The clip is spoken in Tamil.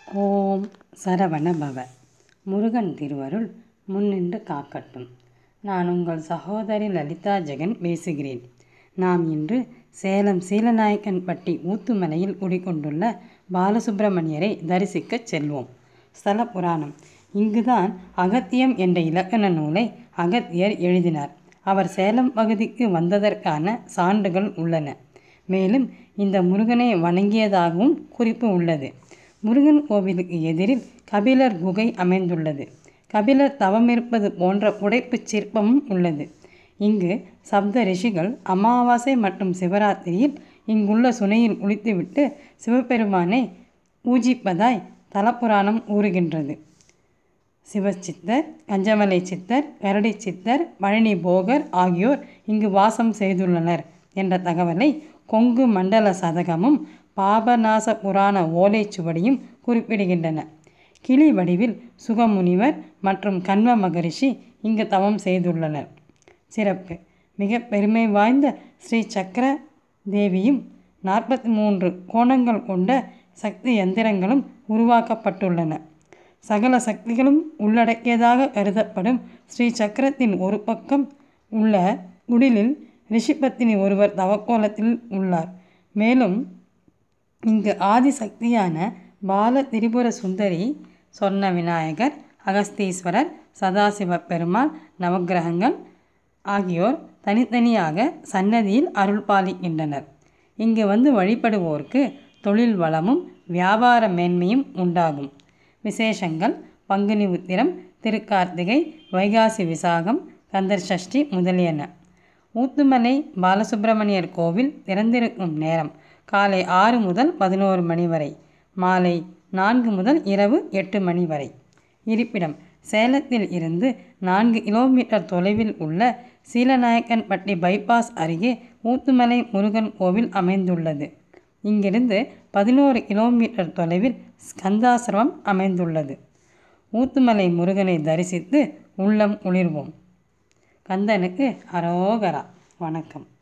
ஓம் சரவண பவ முருகன் திருவருள் முன்னின்று காக்கட்டும் நான் உங்கள் சகோதரி லலிதா ஜெகன் பேசுகிறேன் நாம் இன்று சேலம் சீலநாயக்கன்பட்டி ஊத்துமலையில் குடிகொண்டுள்ள பாலசுப்பிரமணியரை தரிசிக்கச் செல்வோம் ஸ்தல புராணம் இங்குதான் அகத்தியம் என்ற இலக்கண நூலை அகத்தியர் எழுதினார் அவர் சேலம் பகுதிக்கு வந்ததற்கான சான்றுகள் உள்ளன மேலும் இந்த முருகனை வணங்கியதாகவும் குறிப்பு உள்ளது முருகன் கோவிலுக்கு எதிரில் கபிலர் குகை அமைந்துள்ளது கபிலர் தவமிருப்பது போன்ற புடைப்புச் சிற்பமும் உள்ளது இங்கு சப்த ரிஷிகள் அமாவாசை மற்றும் சிவராத்திரியில் இங்குள்ள சுனையில் குளித்துவிட்டு சிவபெருமானை பூஜிப்பதாய் தலப்புராணம் கூறுகின்றது சிவச்சித்தர் கஞ்சமலை சித்தர் கரடி சித்தர் பழனி போகர் ஆகியோர் இங்கு வாசம் செய்துள்ளனர் என்ற தகவலை கொங்கு மண்டல சதகமும் பாபநாச புராண ஓலைச்சுவடியும் குறிப்பிடுகின்றன கிளி வடிவில் சுகமுனிவர் மற்றும் கண்வ மகரிஷி இங்கு தவம் செய்துள்ளனர் சிறப்பு மிக பெருமை வாய்ந்த ஸ்ரீ சக்கர தேவியும் நாற்பத்தி மூன்று கோணங்கள் கொண்ட சக்தி எந்திரங்களும் உருவாக்கப்பட்டுள்ளன சகல சக்திகளும் உள்ளடக்கியதாக கருதப்படும் ஸ்ரீ சக்கரத்தின் ஒரு பக்கம் உள்ள குடிலில் ரிஷிபத்தினி ஒருவர் தவக்கோலத்தில் உள்ளார் மேலும் இங்கு ஆதிசக்தியான பால திரிபுர சுந்தரி சொர்ண விநாயகர் அகஸ்தீஸ்வரர் சதாசிவ பெருமாள் நவக்கிரகங்கள் ஆகியோர் தனித்தனியாக சன்னதியில் அருள் பாலிக்கின்றனர் இங்கு வந்து வழிபடுவோருக்கு தொழில் வளமும் வியாபார மேன்மையும் உண்டாகும் விசேஷங்கள் பங்குனி உத்திரம் திருக்கார்த்திகை வைகாசி விசாகம் கந்தர் சஷ்டி முதலியன ஊத்துமலை பாலசுப்பிரமணியர் கோவில் திறந்திருக்கும் நேரம் காலை ஆறு முதல் பதினோரு மணி வரை மாலை நான்கு முதல் இரவு எட்டு மணி வரை இருப்பிடம் சேலத்தில் இருந்து நான்கு கிலோமீட்டர் தொலைவில் உள்ள சீலநாயக்கன்பட்டி பைபாஸ் அருகே ஊத்துமலை முருகன் கோவில் அமைந்துள்ளது இங்கிருந்து பதினோரு கிலோமீட்டர் தொலைவில் ஸ்கந்தாசிரமம் அமைந்துள்ளது ஊத்துமலை முருகனை தரிசித்து உள்ளம் குளிர்வோம் கந்தனுக்கு அரோகரா வணக்கம்